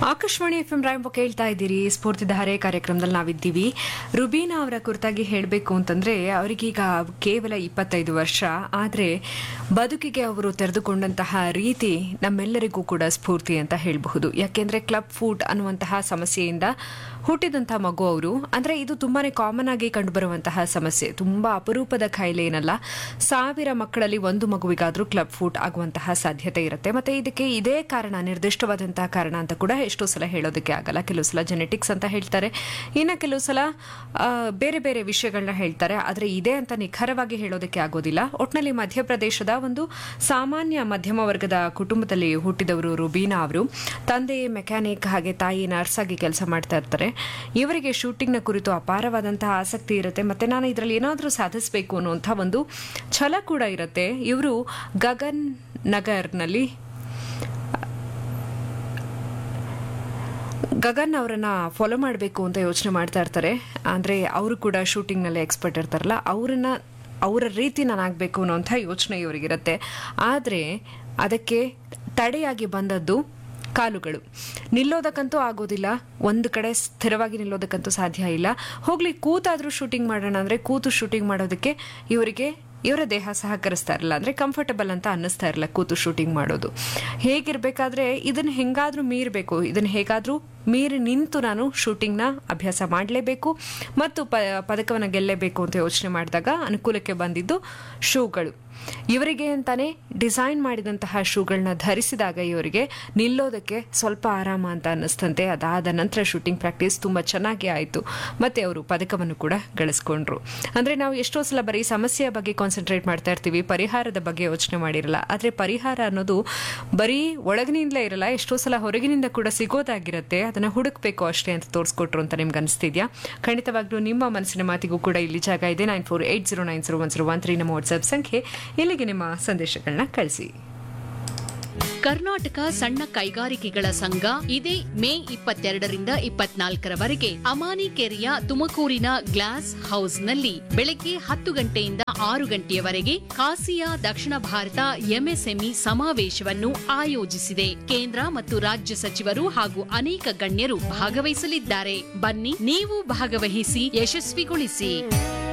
Akashvani F M ರಾಯಂಬ ಕೇಳ್ತಾ ಇದ್ದೀರಿ ಸ್ಫೂರ್ತಿಧಾರೆ ಕಾರ್ಯಕ್ರಮದಲ್ಲಿ ನಾವಿದ್ದೀವಿ ರುಬೀನಾ ಅವರ ಕುರಿತಾಗಿ ಹೇಳಬೇಕು ಅಂತಂದ್ರೆ ಅವರಿಗೀಗ ಕೇವಲ ಇಪ್ಪತ್ತೈದು ವರ್ಷ ಆದರೆ ಬದುಕಿಗೆ ಅವರು ತೆರೆದುಕೊಂಡಂತಹ ರೀತಿ ನಮ್ಮೆಲ್ಲರಿಗೂ ಕೂಡ ಸ್ಫೂರ್ತಿ ಅಂತ ಹೇಳಬಹುದು ಯಾಕೆಂದ್ರೆ ಕ್ಲಬ್ ಫುಡ್ ಅನ್ನುವಂತಹ ಸಮಸ್ಯೆಯಿಂದ ಹುಟ್ಟಿದಂತಹ ಮಗು ಅವರು ಅಂದ್ರೆ ಇದು ತುಂಬಾನೇ ಕಾಮನ್ ಆಗಿ ಕಂಡುಬರುವಂತಹ ಸಮಸ್ಯೆ ತುಂಬಾ ಅಪರೂಪದ ಕಾಯಿಲೆ ಏನಲ್ಲ ಸಾವಿರ ಮಕ್ಕಳಲ್ಲಿ ಒಂದು ಮಗುವಿಗಾದ್ರೂ ಕ್ಲಬ್ ಫುಡ್ ಆಗುವಂತಹ ಸಾಧ್ಯತೆ ಇರುತ್ತೆ ಮತ್ತೆ ಇದಕ್ಕೆ ಇದೇ ಕಾರಣ ನಿರ್ದಿಷ್ಟವಾದಂತಹ ಕಾರಣ ಅಂತ ಕೂಡ ಎಷ್ಟೋ ಸಲ ಹೇಳೋದಕ್ಕೆ ಆಗಲ್ಲ ಕೆಲವು ಸಲ ಜೆನೆಟಿಕ್ಸ್ ಅಂತ ಹೇಳ್ತಾರೆ ಇನ್ನು ಕೆಲವು ಸಲ ಆ, ಬೇರೆ ಬೇರೆ ವಿಷಯಗಳನ್ನ ಹೇಳ್ತಾರೆ ಆದರೆ ಇದೆ ಅಂತ ನಿಖರವಾಗಿ ಹೇಳೋದಕ್ಕೆ ಆಗೋದಿಲ್ಲ ಒಟ್ನಲ್ಲಿ ಮಧ್ಯಪ್ರದೇಶದ ಒಂದು ಸಾಮಾನ್ಯ ಮಧ್ಯಮ ವರ್ಗದ ಕುಟುಂಬದಲ್ಲಿ ಹುಟ್ಟಿದವರು ರುಬೀನಾ ಅವರು ತಂದೆ ಮೆಕ್ಯಾನಿಕ್ ಹಾಗೆ ತಾಯಿ ನರ್ಸ್ ಆಗಿ ಕೆಲಸ ಮಾಡ್ತಾ ಇರ್ತಾರೆ ಇವರಿಗೆ ಶೂಟಿಂಗ್ನ ಕುರಿತು ಅಪಾರವಾದಂತಹ ಆಸಕ್ತಿ ಇರುತ್ತೆ ಮತ್ತೆ ನಾನು ಇದರಲ್ಲಿ ಏನಾದರೂ ಸಾಧಿಸಬೇಕು ಅನ್ನುವಂಥ ಒಂದು ಛಲ ಕೂಡ ಇರುತ್ತೆ ಇವರು ಗಗನ್ ನಗರ್ನಲ್ಲಿ ಗಗನ್ ಅವರನ್ನ ಫಾಲೋ ಮಾಡಬೇಕು ಅಂತ ಯೋಚನೆ ಮಾಡ್ತಾ ಇರ್ತಾರೆ ಅಂದರೆ ಅವರು ಕೂಡ ಶೂಟಿಂಗ್ನಲ್ಲಿ ಎಕ್ಸ್ಪರ್ಟ್ ಇರ್ತಾರಲ್ಲ ಅವರನ್ನ ಅವರ ರೀತಿ ನಾನು ಆಗಬೇಕು ಅನ್ನೋಂಥ ಯೋಚನೆ ಇವರಿಗಿರುತ್ತೆ ಆದರೆ ಅದಕ್ಕೆ ತಡೆಯಾಗಿ ಬಂದದ್ದು ಕಾಲುಗಳು ನಿಲ್ಲೋದಕ್ಕಂತೂ ಆಗೋದಿಲ್ಲ ಒಂದು ಕಡೆ ಸ್ಥಿರವಾಗಿ ನಿಲ್ಲೋದಕ್ಕಂತೂ ಸಾಧ್ಯ ಇಲ್ಲ ಹೋಗ್ಲಿ ಕೂತಾದ್ರೂ ಶೂಟಿಂಗ್ ಮಾಡೋಣ ಅಂದರೆ ಕೂತು ಶೂಟಿಂಗ್ ಮಾಡೋದಕ್ಕೆ ಇವರಿಗೆ ಇವರ ದೇಹ ಸಹಕರಿಸ್ತಾ ಇರಲ್ಲ ಅಂದ್ರೆ ಕಂಫರ್ಟಬಲ್ ಅಂತ ಅನ್ನಿಸ್ತಾ ಇರಲ್ಲ ಕೂತು ಶೂಟಿಂಗ್ ಮಾಡೋದು ಹೇಗಿರ್ಬೇಕಾದ್ರೆ ಇದನ್ನ ಹೆಂಗಾದ್ರೂ ಮೀರಬೇಕು ಇದನ್ನ ಹೇಗಾದ್ರೂ ಮೀರಿ ನಿಂತು ನಾನು ಶೂಟಿಂಗ್ನ ಅಭ್ಯಾಸ ಮಾಡಲೇಬೇಕು ಮತ್ತು ಪ ಪದಕವನ್ನು ಗೆಲ್ಲೇಬೇಕು ಅಂತ ಯೋಚನೆ ಮಾಡಿದಾಗ ಅನುಕೂಲಕ್ಕೆ ಬಂದಿದ್ದು ಶೂಗಳು ಇವರಿಗೆ ಅಂತಾನೆ ಡಿಸೈನ್ ಮಾಡಿದಂತಹ ಶೂಗಳನ್ನ ಧರಿಸಿದಾಗ ಇವರಿಗೆ ನಿಲ್ಲೋದಕ್ಕೆ ಸ್ವಲ್ಪ ಆರಾಮ ಅಂತ ಅನ್ನಿಸ್ತಂತೆ ಅದಾದ ನಂತರ ಶೂಟಿಂಗ್ ಪ್ರಾಕ್ಟೀಸ್ ತುಂಬ ಚೆನ್ನಾಗಿ ಆಯಿತು ಮತ್ತೆ ಅವರು ಪದಕವನ್ನು ಕೂಡ ಗಳಿಸ್ಕೊಂಡ್ರು ಅಂದರೆ ನಾವು ಎಷ್ಟೋ ಸಲ ಬರೀ ಸಮಸ್ಯೆಯ ಬಗ್ಗೆ ಕಾನ್ಸಂಟ್ರೇಟ್ ಮಾಡ್ತಾ ಇರ್ತೀವಿ ಪರಿಹಾರದ ಬಗ್ಗೆ ಯೋಚನೆ ಮಾಡಿರಲ್ಲ ಆದರೆ ಪರಿಹಾರ ಅನ್ನೋದು ಬರೀ ಒಳಗಿನಿಂದಲೇ ಇರಲ್ಲ ಎಷ್ಟೋ ಸಲ ಹೊರಗಿನಿಂದ ಕೂಡ ಸಿಗೋದಾಗಿರುತ್ತೆ ಅದನ್ನು ಹುಡುಕ್ಬೇಕು ಅಷ್ಟೇ ಅಂತ ತೋರಿಸ್ಕೊಟ್ರು ಅಂತ ನಿಮ್ಗೆ ಅನಿಸ್ತಿದ್ಯಾ ಖಂಡಿತವಾಗ್ಲೂ ನಿಮ್ಮ ಮನಸ್ಸಿನ ಮಾತಿಗೂ ಕೂಡ ಇಲ್ಲಿ ಜಾಗ ಇದೆ nine four eight zero nine zero one zero one three ನಮ್ಮ ವಾಟ್ಸ್ಆಪ್ ಸಂಖ್ಯೆ ಇಲ್ಲಿಗೆ ನಿಮ್ಮ ಸಂದೇಶಗಳನ್ನ ಕಳಿಸಿ ಕರ್ನಾಟಕ ಸಣ್ಣ ಕೈಗಾರಿಕೆಗಳ ಸಂಘ ಇದೇ ಮೇ ಇಪ್ಪತ್ತೆರಡರಿಂದ ಇಪ್ಪತ್ನಾಲ್ಕರವರೆಗೆ ಅಮಾನಿಕೆರೆಯ ತುಮಕೂರಿನ ಗ್ಲಾಸ್ ಹೌಸ್ನಲ್ಲಿ ಬೆಳಗ್ಗೆ ಹತ್ತು ಗಂಟೆಯಿಂದ ಆರು ಗಂಟೆಯವರೆಗೆ ಕಾಸಿಯಾ ದಕ್ಷಿಣ ಭಾರತ ಎಂಎಸ್ಎಂಇ ಸಮಾವೇಶವನ್ನು ಆಯೋಜಿಸಿದೆ ಕೇಂದ್ರ ಮತ್ತು ರಾಜ್ಯ ಸಚಿವರು ಹಾಗೂ ಅನೇಕ ಗಣ್ಯರು ಭಾಗವಹಿಸಲಿದ್ದಾರೆ ಬನ್ನಿ ನೀವು ಭಾಗವಹಿಸಿ ಯಶಸ್ವಿಗೊಳಿಸಿ